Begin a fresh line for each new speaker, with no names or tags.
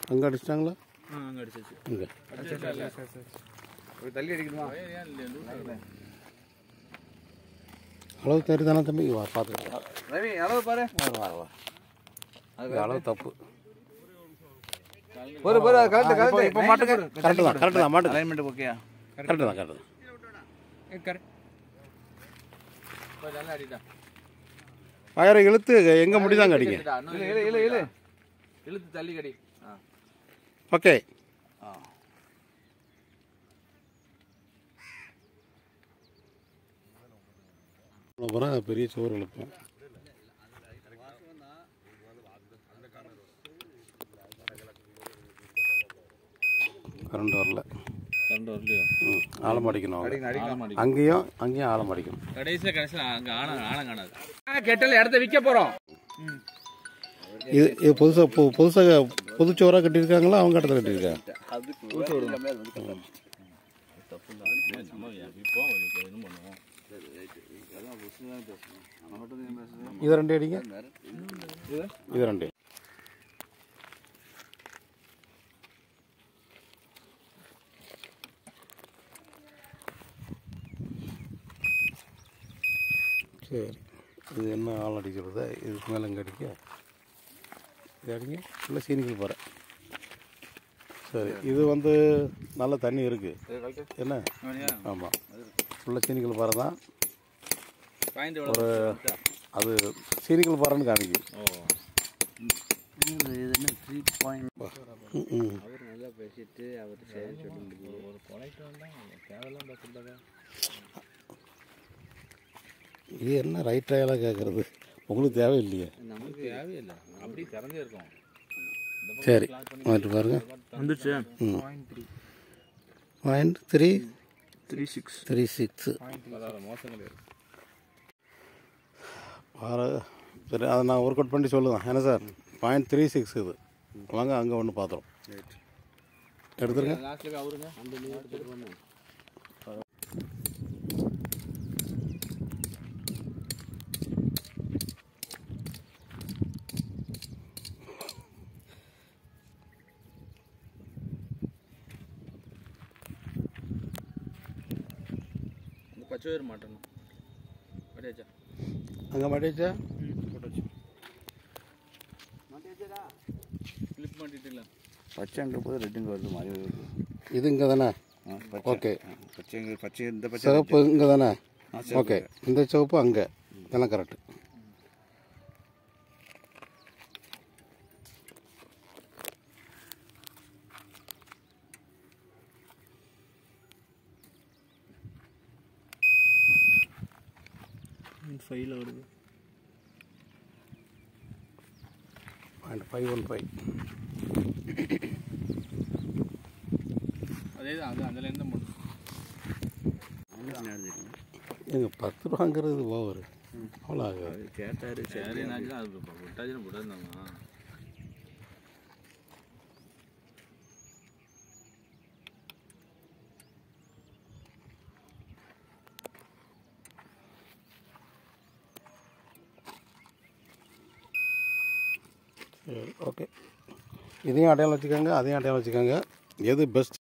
அங்கே அடிச்சிட்டாங்களா
ஆ அங்கே அடிச்சிச்சு
இங்கே
ஒரு தள்ளி அடிக்கணுமா
அளவு தெரியுதானே தானே தம்பி வா பார்த்துக்கலாம்
ரவி அளவு பாரு
அளவு தப்பு
ஒரு ஒரு கரெக்ட் கரெக்ட்
இப்போ மாட்டுங்க கரெக்டு தான் கரெக்டு தான் மாட்டுங்க
அலைன்மெண்ட் ஓகேயா
கரெக்டு தான் கரெக்டு தான்
கரெக்ட் நல்லா அடிடா
வயரை இழுத்து எங்கே முடிதாங்க அடிங்க
இல்ல இல்ல இல்ல இல்ல
இழுத்து தள்ளி கடி ஆ
ஓகே அப்புறம் பெரிய சோறு இழுப்பேன் கரண்ட் வரல
கரண்ட் வரலையோ
ம் ஆழம் அடிக்கணும் அவங்க.
அடிக்கணும் அடிக்கணும்
ஆழம்
அங்கேயும் அங்கேயும் ஆழம் அடிக்கணும்
கடைசியில் கடைசியில் அங்கே ஆழம் ஆழம் காணாது கெட்டல இடத்த விற்க போகிறோம்
இது இது புதுசாக பு புதுசாக புதுச்சோராக கட்டியிருக்காங்களா அவங்க இடத்துல கட்டியிருக்காங்க இது ரெண்டு அடிங்க இது ரெண்டு சரி இது என்ன ஆள் அடிக்கிறது இதுக்கு மேலே இங்கே அடிக்க இது அடிங்க இல்லை சீனிக்கல் பாறை சரி இது வந்து நல்ல தண்ணி இருக்குது என்ன ஆமாம் ஃபுல்லாக சீனிக்கல் பாறை தான்
பாயிண்ட்
ஒரு அது சீனிக்கல் பாறைன்னு காமிக்கும்
ஓ
ம், ம்.
அவர் நல்லா பேசிட்டு அவர் சரி சொல்லி
ஒரு கொலைக்கு வந்தால் தேவையெல்லாம் பார்த்துட்டாங்க
இது என்ன ரைட் ட்ரையலாக கேட்குறது உங்களுக்கு தேவையில்லையே
நமக்கு தேவையில்லை அப்படி திறந்தே இருக்கும்
சரி வந்துட்டு பாருங்க
வந்துச்சு
ம் point three
three six
three six
பரவாயில்ல மோசம் கிடையாது
பாரு சரி அதை நான் ஒர்க் அவுட் பண்ணி சொல்லுவேன் என்ன சார் பாயிண்ட் த்ரீ சிக்ஸ் இது வாங்க அங்கே ஒன்று பார்த்துரும் எடுத்துருங்க
லாஸ்ட்டுக்கு அவருங்க அந்த நீ எடுத்துட்டு வந்து இந்த பச்சை வேறு மாட்டணும் அப்படியாச்சா
அங்கே மாட்டியாச்சா
போட்டாச்சு கிளிப் மாட்டிட்டு
பச்சை அங்கே போது ரெட்டுங்க வருது மாதிரி வருது
இது இங்கே தானே
ஆ, பச்சை.
ஓகே
பச்சை இங்க பச்சை இந்த பச்சை
சிவப்பு இங்கே தானே
ஆ, சிவப்பு.
ஓகே இந்த சிவப்பு அங்கே இதெல்லாம் கரெக்டு
ஃபைவ்ல வருது
பாயிண்ட் ஃபைவ் ஒன் ஃபைவ்
அதே தான் அது அந்த லைன் தான் போடணும்
எங்கள் பத்து ரூபாங்கிறது ஓவர் அவ்வளோ ஆகாது
கேட்டாரு
சரி நான் அது விட்டாச்சுன்னு விடாதாங்க
சரி ஓகே இதையும் அடையாளம் வச்சுக்கோங்க அதையும் அடையாளம் வச்சுக்கோங்க எது பெஸ்ட்